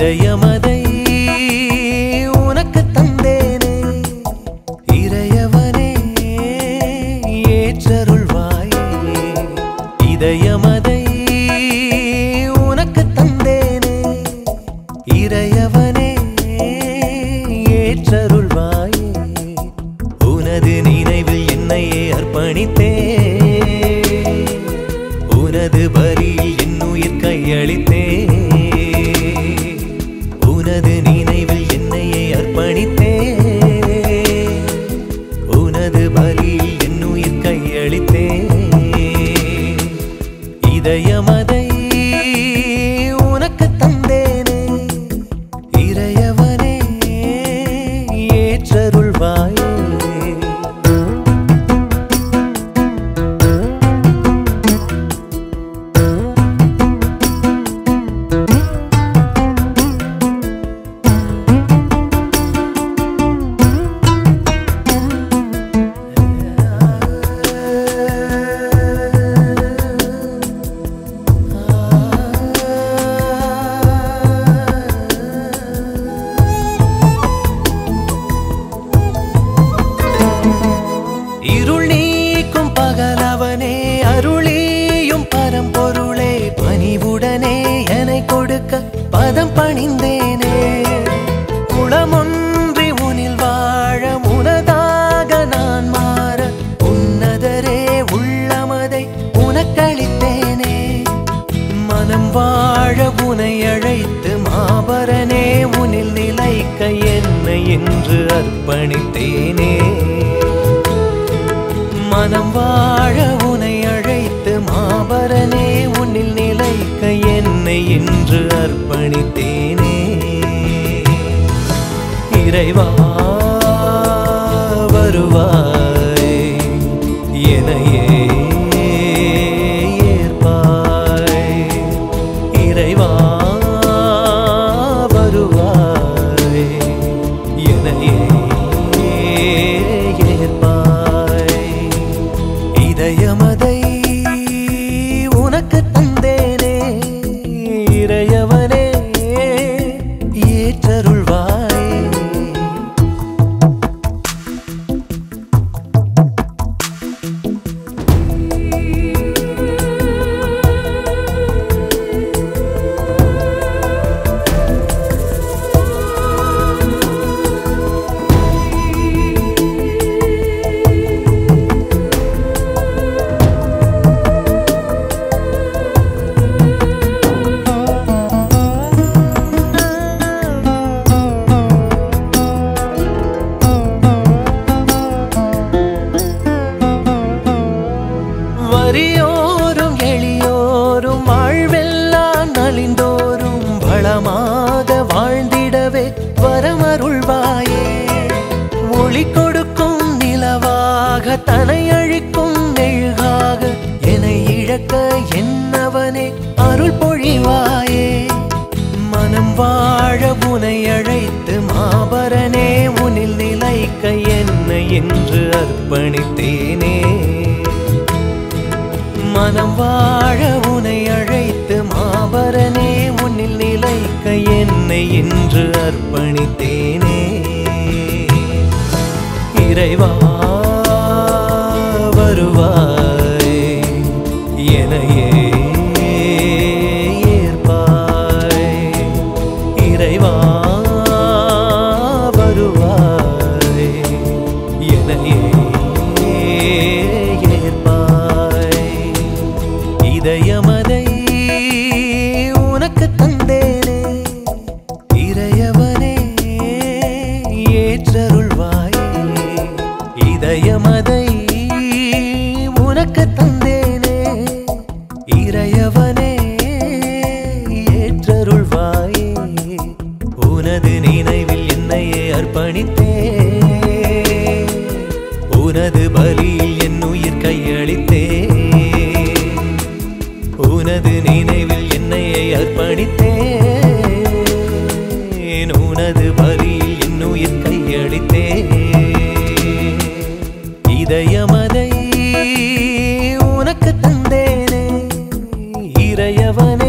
இதயமதை உனக்கு தந்தேனே இறையவனே ஏற்றருள்வாயே இதயமதை உனக்கு தந்தேனே இறையவனே ஏற்றருள்வாயே உனது நினைவில் என்னையே அர்ப்பணித்தேன் உனது பலியில் என் உயிர் கையளித்தேன் உனது நினைவில் என்னையே அர்ப்பணித்தேன் உனது பலியில் என் உயிர் கையளித்தேன் இதயமதை உனக்கு தந்தேனே இறையவனே ஏற்றருள்வாயே இருள் நீக்கும் பகலவனே அருளியும் பரம்பொருளே பணிவுடனே எனை கொடுக்க பதம் பணிந்தேனே குளமொன்றி உனில் வாழ உனதாக நான் மாற உன்னதரே உள்ளமதை உனக்களித்தேனே மனம் வாழ உனை அழைத்து மாபரனே உனில் நிலைக்க என்னை என்று அர்ப்பணித்தேனே மனம் வாழ உனை அழைத்து மாபரனே உன்னில் நிலைக்க என்னை என்று அர்ப்பணித்தேனே இறைவா வருவாய் எனையே ஏற்பாய் இறைவா வருவாய் எனையே ஏற்பாய் இதயமதை உனக்கு தந்தேனே இறையவனே ஏற்றருள்வாய் வறியோரும் எளியோரும் வாழ்வெல்லாம் நலிந்தோரும் வளமாக வாழ்ந்திடவே வரமருள்வாயே ஒளி கொடுக்கும் நிலவாக தனை அழிக்கும் நெழுகாக என்னை இழக்க என்னவனே அருள் பொழிவாயே மனம் வாழ உனை அழைத்து மாபரனே உனில் நிலைக்க என்னை என்று அர்ப்பணித்தேனே மனம் வாழ உனை அழைத்து மாபரனே உன்னில் நிலைக்க என்னை என்று அர்ப்பணித்தேனே இறைவா வருவாய் எனையே ஏற்பாய் இறைவா வருவாய் எனையே ஏற்பாய் இதயமதை உனக்கு தந்தேனே இறையவனே ஏற்றருள்வாயே இதயமதை உனக்கு தந்தேனே இறையவனே ஏற்றருள்வாயே உனது நினைவில் என்னையே அர்ப்பணித்தேன் உனது பலியில் என் உயிர் கையளித்தேன் உனது நினைவில் என்னையே அர்ப்பணித்தேன் உனது பலியில் என் உயிர் கையளித்தேன் இதயமதை உனக்கு தந்தேனே இறையவனே